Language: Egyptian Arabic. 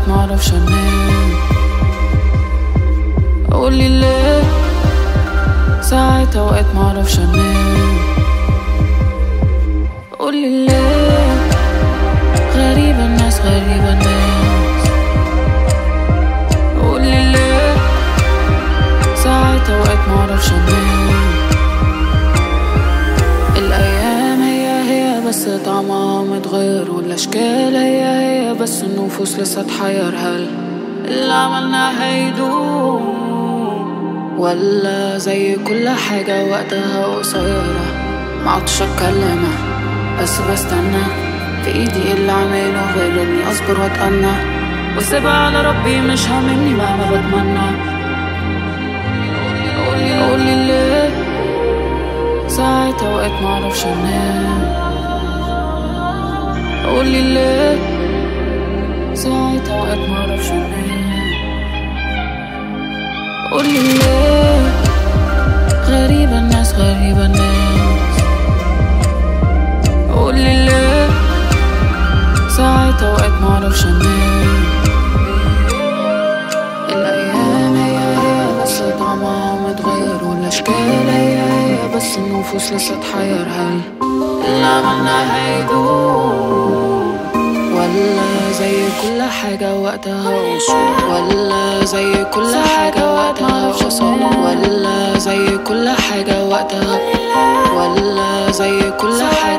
معرفش انام قولي ليه ساعات اوقات معرفش انام قولي ليه غريبة الناس غريبة الناس قولي ليه ساعات اوقات معرفش انام الايام هي هي بس طعمها متغير والاشكال هي هي بس النفوس لسه تحير هل اللي عملناه هيدوم ولا زي كل حاجة وقتها قصيرة معدتش اتكلم بس بستنى في ايدي اللي عامله غير اني اصبر واتأنى واسيبها على ربي مش هاممني مهما بتمنى قولي قولي ليه ساعات اوقات معرفش انام قولي ليه ساعات اوقات معرفش انام قولي ليه غريبة الناس غريبة الناس قولي ليه ساعات اوقات معرفش انام الايام هي هي بس طعمها متغير والاشكال هي هي بس النفوس لسه تحير هل اللي عملنا هيدوم ولا زي كل حاجة وقتها قصور ولا زي كل حاجة وقتها قصور ولا زي كل حاجة وقتها ولا زي كل حاجة